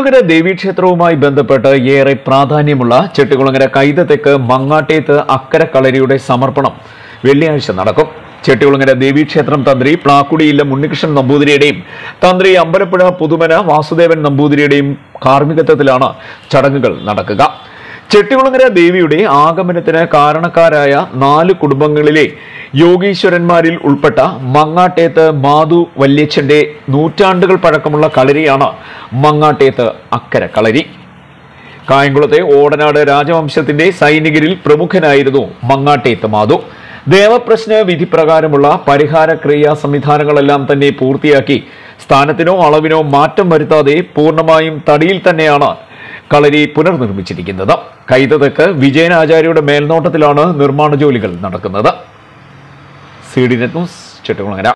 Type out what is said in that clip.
ചെട്ടികുളങ്ങര ദേവീക്ഷേത്രവുമായി ബന്ധപ്പെട്ട് ഏറെ പ്രാധാന്യമുള്ള ചെട്ടികുളങ്ങര കൈതത്തെക്ക് മങ്ങാട്ടേത്ത് അക്കര കളരിയുടെ സമർപ്പണം വെള്ളിയാഴ്ച നടക്കും ചെട്ടികുളങ്ങര ദേവീക്ഷേത്രം തന്ത്രി പ്ലാക്കുടിയില്ലം ഉണ്ണികൃഷ്ണൻ നമ്പൂതിരിയുടെയും തന്ത്രി അമ്പലപ്പുഴ പുതുമന വാസുദേവൻ നമ്പൂതിരിയുടെയും കാർമ്മികത്വത്തിലാണ് ചടങ്ങുകൾ നടക്കുക ചെട്ടികുളങ്ങര ദേവിയുടെ ആഗമനത്തിന് കാരണക്കാരായ നാല് കുടുംബങ്ങളിലെ യോഗീശ്വരന്മാരിൽ ഉൾപ്പെട്ട മങ്ങാട്ടേത്ത് മാധു വല്യച്ഛന്റെ നൂറ്റാണ്ടുകൾ പഴക്കമുള്ള കളരിയാണ് മങ്ങാട്ടേത്ത് അക്കര കളരി കായംകുളത്തെ ഓടനാട് രാജവംശത്തിന്റെ സൈനികരിൽ പ്രമുഖനായിരുന്നു മങ്ങാട്ടേത്ത് മാധു ദേവപ്രശ്ന വിധി പ്രകാരമുള്ള പരിഹാര ക്രിയാ സംവിധാനങ്ങളെല്ലാം തന്നെ പൂർത്തിയാക്കി സ്ഥാനത്തിനോ അളവിനോ മാറ്റം വരുത്താതെ പൂർണ്ണമായും തടിയിൽ തന്നെയാണ് കളരി പുനർനിർമ്മിച്ചിരിക്കുന്നത് കൈതതെക്ക് വിജയനാചാര്യയുടെ മേൽനോട്ടത്തിലാണ് നിർമ്മാണ ജോലികൾ നടക്കുന്നത് C D net news Chettikulangara